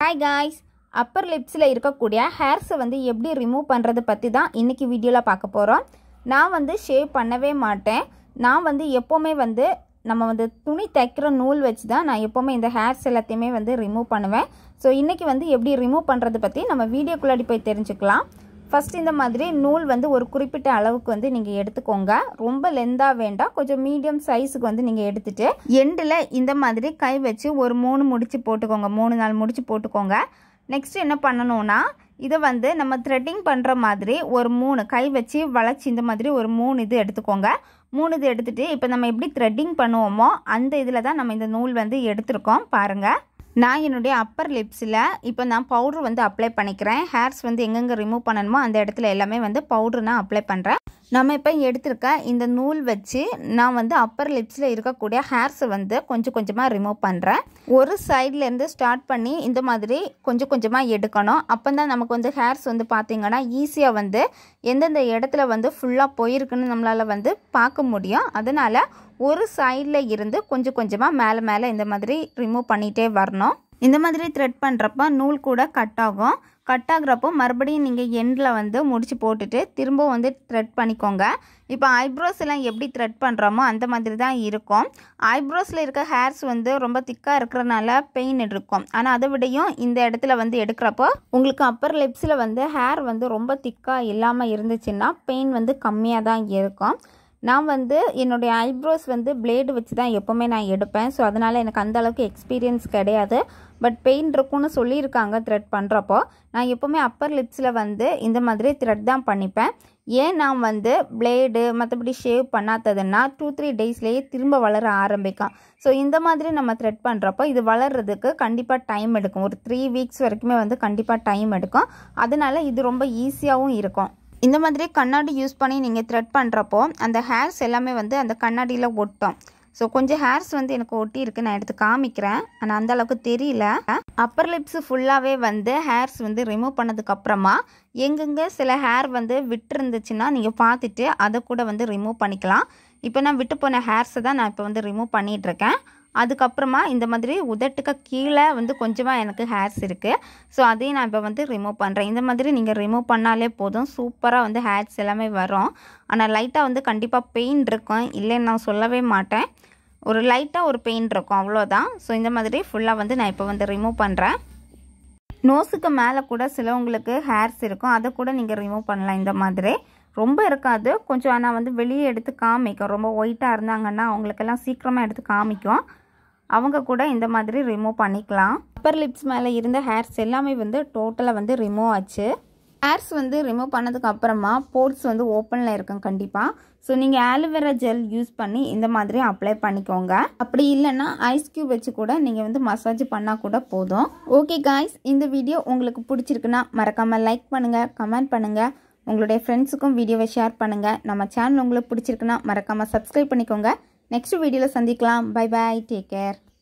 hi guys Appar லிப்ஸில் இருக்கக்கூடிய ஹேர்ஸை வந்து எப்படி ரிமூவ் பண்ணுறது பற்றி தான் இன்றைக்கி வீடியோவில் பார்க்க போகிறோம் நான் வந்து ஷேவ் பண்ணவே மாட்டேன் நான் வந்து எப்போவுமே வந்து நம்ம வந்து துணி தைக்கிற நூல் வச்சு தான் நான் எப்போவுமே இந்த ஹேர்ஸ் எல்லாத்தையுமே வந்து ரிமூவ் பண்ணுவேன் ஸோ இன்றைக்கி வந்து எப்படி ரிமூவ் பண்ணுறது பற்றி நம்ம வீடியோக்குள்ளாடி போய் தெரிஞ்சுக்கலாம் ஃபஸ்ட் இந்த மாதிரி நூல் வந்து ஒரு குறிப்பிட்ட அளவுக்கு வந்து நீங்கள் எடுத்துக்கோங்க ரொம்ப லெந்தாக வேண்டாம் கொஞ்சம் மீடியம் சைஸுக்கு வந்து நீங்கள் எடுத்துட்டு எண்டில் இந்த மாதிரி கை வச்சு ஒரு மூணு முடிச்சு போட்டுக்கோங்க மூணு நாள் முடிச்சு போட்டுக்கோங்க நெக்ஸ்ட் என்ன பண்ணணும்னா இதை வந்து நம்ம த்ரெட்டிங் பண்ணுற மாதிரி ஒரு மூணு கை வச்சு வளைச்சி இந்த மாதிரி ஒரு மூணு இது எடுத்துக்கோங்க மூணு இது எடுத்துகிட்டு இப்போ நம்ம எப்படி த்ரெட்டிங் பண்ணுவோமோ அந்த இதில் தான் நம்ம இந்த நூல் வந்து எடுத்திருக்கோம் பாருங்கள் நான் என்னுடைய அப்பர் லிப்ஸில் இப்போ நான் பவுட்ரு வந்து அப்ளை பண்ணிக்கிறேன் ஹேர்ஸ் வந்து எங்கெங்கே ரிமூவ் பண்ணணுமோ அந்த இடத்துல எல்லாமே வந்து பவுட்ரு நான் அப்ளை பண்ணுறேன் நம்ம இப்போ எடுத்திருக்க இந்த நூல் வச்சு நான் வந்து அப்பர் லிப்ஸில் இருக்கக்கூடிய ஹேர்ஸை வந்து கொஞ்சம் கொஞ்சமாக ரிமூவ் பண்ணுறேன் ஒரு சைட்லேருந்து ஸ்டார்ட் பண்ணி இந்த மாதிரி கொஞ்சம் கொஞ்சமாக எடுக்கணும் அப்போ தான் நமக்கு வந்து ஹேர்ஸ் வந்து பார்த்திங்கன்னா ஈஸியாக வந்து எந்தெந்த இடத்துல வந்து ஃபுல்லாக போயிருக்குன்னு நம்மளால் வந்து பார்க்க முடியும் அதனால் ஒரு சைடில் இருந்து கொஞ்சம் கொஞ்சமாக மேலே மேலே இந்த மாதிரி ரிமூவ் பண்ணிகிட்டே வரணும் இந்த மாதிரி த்ரெட் பண்ணுறப்ப நூல் கூட கட் ஆகும் கட் ஆகுறப்போ மறுபடியும் நீங்கள் எண்டில் வந்து முடிச்சு போட்டுட்டு திரும்ப வந்து த்ரெட் பண்ணிக்கோங்க இப்போ ஐப்ரோஸ் எல்லாம் எப்படி த்ரெட் பண்ணுறோமோ அந்த மாதிரி தான் இருக்கும் ஐப்ரோஸில் இருக்க ஹேர்ஸ் வந்து ரொம்ப திக்காக இருக்கிறனால பெயின் இருக்கும் ஆனால் அதை விடையும் இந்த இடத்துல வந்து எடுக்கிறப்போ உங்களுக்கு அப்பர் லிப்ஸில் வந்து ஹேர் வந்து ரொம்ப திக்காக இல்லாமல் இருந்துச்சுன்னா பெயின் வந்து கம்மியாக தான் இருக்கும் நான் வந்து என்னுடைய ஐப்ரோஸ் வந்து பிளேடு வச்சு தான் எப்போவுமே நான் எடுப்பேன் ஸோ அதனால் எனக்கு அந்த அளவுக்கு எக்ஸ்பீரியன்ஸ் கிடையாது பட் பெயின் இருக்கும்னு சொல்லியிருக்காங்க த்ரெட் பண்ணுறப்போ நான் எப்போவுமே அப்பர் லிப்ஸில் வந்து இந்த மாதிரி த்ரெட் தான் பண்ணிப்பேன் ஏன் நான் வந்து பிளேடு மற்றபடி ஷேவ் பண்ணாததுன்னா டூ த்ரீ டேஸ்லேயே திரும்ப வளர ஆரம்பிக்கும் ஸோ இந்த மாதிரி நம்ம த்ரெட் பண்ணுறப்போ இது வளர்கிறதுக்கு கண்டிப்பாக டைம் எடுக்கும் ஒரு த்ரீ வீக்ஸ் வரைக்குமே வந்து கண்டிப்பாக டைம் எடுக்கும் அதனால இது ரொம்ப ஈஸியாகவும் இருக்கும் இந்த மாதிரி கண்ணாடி யூஸ் பண்ணி நீங்கள் த்ரெட் பண்ணுறப்போ அந்த ஹேர்ஸ் எல்லாமே வந்து அந்த கண்ணாடியில் ஒட்டும் ஸோ கொஞ்சம் ஹேர்ஸ் வந்து எனக்கு ஒட்டி இருக்கு நான் எடுத்து காமிக்கிறேன் ஆனால் அந்த அளவுக்கு தெரியல அப்பர் லிப்ஸ் ஃபுல்லாகவே வந்து ஹேர்ஸ் வந்து ரிமூவ் பண்ணதுக்கு அப்புறமா எங்கெங்கே சில ஹேர் வந்து விட்டு இருந்துச்சுன்னா நீங்கள் பார்த்துட்டு அதை கூட வந்து ரிமூவ் பண்ணிக்கலாம் இப்போ நான் விட்டு போன ஹேர்ஸை தான் நான் இப்போ வந்து ரிமூவ் பண்ணிகிட்ருக்கேன் அதுக்கப்புறமா இந்த மாதிரி உதட்டுக்கு கீழே வந்து கொஞ்சமாக எனக்கு ஹேர்ஸ் இருக்குது ஸோ அதையும் நான் இப்போ வந்து ரிமூவ் பண்ணுறேன் இந்த மாதிரி நீங்கள் ரிமூவ் பண்ணாலே போதும் சூப்பராக வந்து ஹேர்ஸ் எல்லாமே வரும் ஆனால் லைட்டாக வந்து கண்டிப்பாக பெயின் இருக்கும் இல்லைன்னு நான் சொல்லவே மாட்டேன் ஒரு லைட்டாக ஒரு பெயின் இருக்கும் அவ்வளோதான் ஸோ இந்த மாதிரி ஃபுல்லாக வந்து நான் இப்போ வந்து ரிமூவ் பண்ணுறேன் நோஸுக்கு மேலே கூட சிலவங்களுக்கு ஹேர்ஸ் இருக்கும் அதை கூட நீங்கள் ரிமூவ் பண்ணலாம் இந்த மாதிரி ரொம்ப இருக்காது கொஞ்சம் ஆனால் வந்து வெளியே எடுத்து காமிக்கும் ரொம்ப ஒயிட்டாக இருந்தாங்கன்னா அவங்களுக்கெல்லாம் சீக்கிரமாக எடுத்து காமிக்கும் அவங்க கூட இந்த மாதிரி ரிமூவ் பண்ணிக்கலாம் அப்பர் லிப்ஸ் மேலே இருந்த ஹேர்ஸ் எல்லாமே வந்து டோட்டலாக வந்து ரிமூவ் ஆச்சு ஹேர்ஸ் வந்து ரிமூவ் பண்ணதுக்கு அப்புறமா போர்ட்ஸ் வந்து ஓப்பனில் இருக்கும் கண்டிப்பாக ஸோ நீங்கள் ஆலோவேரா ஜெல் யூஸ் பண்ணி இந்த மாதிரி அப்ளை பண்ணிக்கோங்க அப்படி இல்லைன்னா ஐஸ் க்யூப் வச்சு கூட நீங்கள் வந்து மசாஜ் பண்ணால் கூட போதும் ஓகே காய்ஸ் இந்த வீடியோ உங்களுக்கு பிடிச்சிருக்குன்னா மறக்காமல் லைக் பண்ணுங்கள் கமெண்ட் பண்ணுங்கள் உங்களுடைய ஃப்ரெண்ட்ஸுக்கும் வீடியோவை ஷேர் பண்ணுங்கள் நம்ம சேனல் உங்களுக்கு பிடிச்சிருக்குன்னா மறக்காமல் சப்ஸ்கிரைப் பண்ணிக்கோங்க நெக்ஸ்ட் வீடியோவில் சந்திக்கலாம் பை பாய் டேக் கேர்